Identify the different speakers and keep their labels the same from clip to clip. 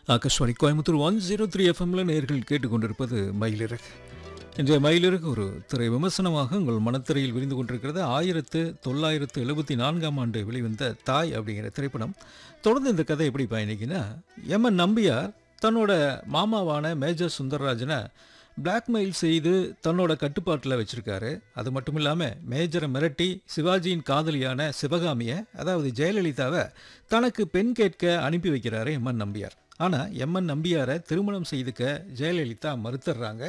Speaker 1: Akashvani Coimbatore one zero three எஃப்எம்ல நேர்கள் கேட்டுக்கொண்டிருப்பது மயிலிறகு இன்றைய மயிலிறகு ஒரு திரை விமர்சனமாக உங்கள் மனத்திரையில் விரிந்து கொண்டிருக்கிறது ஆயிரத்து தொள்ளாயிரத்து எழுபத்தி நான்காம் ஆண்டு வெளிவந்த தாய் அப்படிங்கிற திரைப்படம் தொடர்ந்து இந்த கதை எப்படி பயணிக்குன்னா எம் என் நம்பியார் தன்னோட மாமாவான மேஜர் சுந்தரராஜனை பிளாக்மெயில் செய்து தன்னோட கட்டுப்பாட்டில் வச்சிருக்காரு அது மட்டும் இல்லாமல் மேஜரை மிரட்டி சிவாஜியின் காதலியான சிவகாமியை அதாவது ஜெயலலிதாவை தனக்கு பெண் கேட்க அனுப்பி வைக்கிறாரு எம்என் நம்பியார் ஆனால் எம்என் நம்பியாரை திருமணம் செய்துக்க ஜெயலலிதா மறுத்துடுறாங்க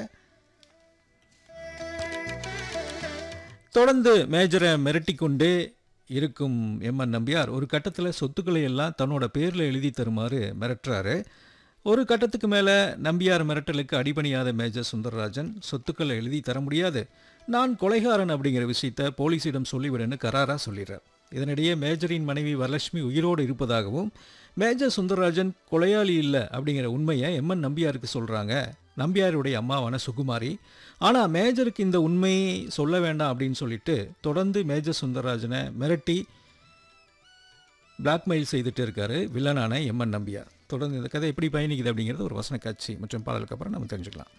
Speaker 1: தொடர்ந்து மேஜரை மிரட்டி கொண்டே இருக்கும் எம்என் நம்பியார் ஒரு கட்டத்தில் சொத்துக்களை எல்லாம் தன்னோட பேரில் எழுதி தருமாறு மிரட்டுறாரு ஒரு கட்டத்துக்கு மேலே நம்பியார் மிரட்டலுக்கு அடிபணியாத மேஜர் சுந்தரராஜன் சொத்துக்களை எழுதி தர முடியாது நான் கொலைகாரன் அப்படிங்கிற விஷயத்த போலீஸிடம் சொல்லிவிடுன்னு கராராக சொல்லிடுறார் இதனிடையே மேஜரின் மனைவி வரலட்சுமி உயிரோடு இருப்பதாகவும் மேஜர் சுந்தரராஜன் கொலையாளி இல்லை அப்படிங்கிற உண்மையை எம்என் நம்பியாருக்கு சொல்கிறாங்க நம்பியாருடைய அம்மாவான சுகுமாரி ஆனால் மேஜருக்கு இந்த உண்மையை சொல்ல வேண்டாம் அப்படின்னு சொல்லிட்டு தொடர்ந்து மேஜர் சுந்தரராஜனை மிரட்டி பிளாக்மெயில் செய்துட்டு இருக்காரு வில்லனான எம்என் நம்பியார் தொடர்ந்து இந்த கதை எப்படி பயணிக்குது அப்படிங்கிறது ஒரு வசன காட்சி மற்றும் பாடலுக்கு அப்புறம் நம்ம தெரிஞ்சுக்கலாம்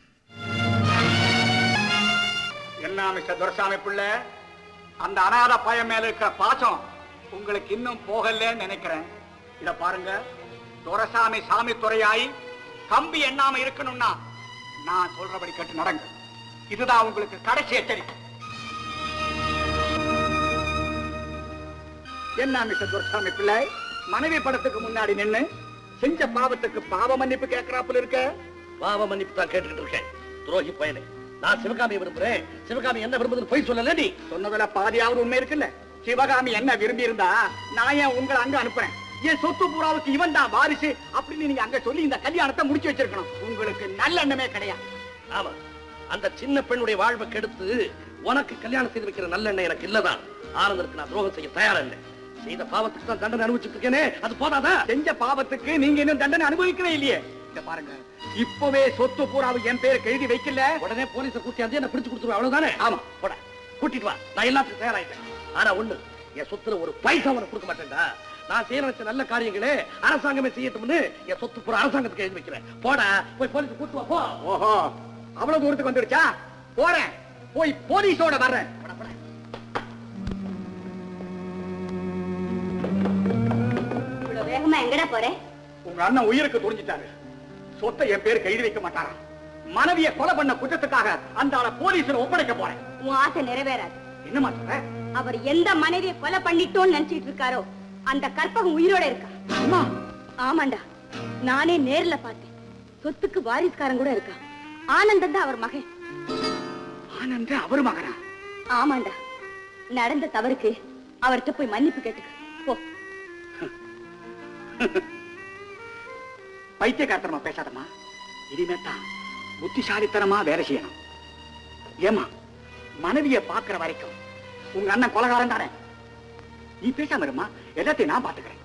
Speaker 2: என்ன மிஸ்டர் துரசாமி பிள்ளை அந்த அனாத பையன் மேல இருக்கிற பாசம் உங்களுக்கு இன்னும் போகலன்னு நினைக்கிறேன் இத பாருங்க துரசாமி சாமி துறையாய் கம்பி எண்ணாம இருக்கணும்னா நான் சொல்றபடி கேட்டு நடங்க இதுதான் உங்களுக்கு கடைசி எச்சரிக்கை என்ன மிஸ்டர் துரசாமி பிள்ளை மனைவி படத்துக்கு முன்னாடி நின்னு செஞ்ச பாவத்துக்கு பாவ மன்னிப்பு கேட்கிறாப்புல இருக்க
Speaker 3: பாவ மன்னிப்பு தான் கேட்டுக்கிட்டு இருக்கேன் துரோகி பயனே நான் சிவகாமியை விரும்புறேன் சிவகாமி என்ன விரும்புதுன்னு போய் சொல்லல நீ
Speaker 2: சொன்னதுல பாதியாவது உண்மை இருக்குல்ல சிவகாமி என்ன விரும்பி இருந்தா நான் ஏன் உங்களை அங்க அனுப்புறேன் என் சொத்து பூராவுக்கு இவன் தான் வாரிசு அப்படின்னு நீங்க அங்க சொல்லி இந்த கல்யாணத்தை முடிச்சு வச்சிருக்கணும் உங்களுக்கு நல்ல எண்ணமே கிடையாது
Speaker 3: ஆமா அந்த சின்ன பெண்ணுடைய வாழ்வை கெடுத்து உனக்கு கல்யாணம் செய்து வைக்கிற நல்லெண்ணெய் எனக்கு இல்லதான் ஆனந்தருக்கு நான் துரோகம் செய்ய தயாரா இல்லை செய்த பாவத்துக்கு தான் தண்டனை அனுபவிச்சுட்டு இருக்கேனே அது போதாதா
Speaker 2: செஞ்ச பாவத்துக்கு நீங்க இன்னும் தண்டனை அனுபவிக்கவே இல்லையே இத பாருங்க இப்பவே சொத்து பூராவு என் பேருக்கு எழுதி வைக்கல
Speaker 3: உடனே போலீஸ கூட்டியாந்து என்ன பிடிச்சு கொடுத்துருவா அவ்வளவுதானே
Speaker 2: ஆமா.
Speaker 3: போட கூட்டிட்டு வா நான் எல்லாத்துக்கும் தயாராயிட்டேன் ஆனா ஒண்ணு என் சொத்துல ஒரு பைசா உனக்கு கொடுக்க மாட்டேன்டா நான் செய்ய நினைச்ச நல்ல காரியங்களே அரசாங்கமே செய்யட்டும்னு என் சொத்து பூரா அரசாங்கத்துக்கு எழுதி வைக்கிறேன் போடா போய் போலீஸ் கூட்டு வா போ
Speaker 2: ஓஹோ அவ்வளவு தூரத்துக்கு வந்துடுச்சா போறேன் போய் போலீஸோட வர்றேன் போடா, போடா.
Speaker 4: இவ்வளவு வேகமா எங்கடா போற
Speaker 2: உங்க அண்ணன் உயிருக்கு துணிஞ்சிட்டாரு சொத்தை என் பேருக்கு எழுதி வைக்க மாட்டாரா மனைவிய கொலை பண்ண குற்றத்துக்காக அந்த ஆளை போலீஸ்ல ஒப்படைக்க போறேன்
Speaker 4: உன் ஆசை நிறைவேறாது
Speaker 2: என்னமா சொல்ற
Speaker 4: அவர் எந்த மனைவியை கொலை பண்ணிட்டோம்னு நினைச்சிட்டு இருக்காரோ அந்த கற்பகம் உயிரோட இருக்கா
Speaker 2: அம்மா
Speaker 4: ஆமாண்டா நானே நேர்ல பார்த்தேன் சொத்துக்கு வாரிசுக்காரன் கூட இருக்கா ஆனந்தம் தான் அவர் மகன்
Speaker 2: ஆனந்த அவர் மகனா
Speaker 4: ஆமாண்டா நடந்த தவறுக்கு அவர்கிட்ட போய் மன்னிப்பு கேட்டுக்க போ
Speaker 2: பைத்தியக்காரத்தனமா பேசாதம்மா இனிமே தான் புத்திசாலித்தனமா வேலை செய்யணும் ஏமா மனைவிய பாக்குற வரைக்கும் உங்க அண்ணன் கொலகாரன் தானே நீ பேசாம இருமா எல்லாத்தையும் நான் பாத்துக்கிறேன்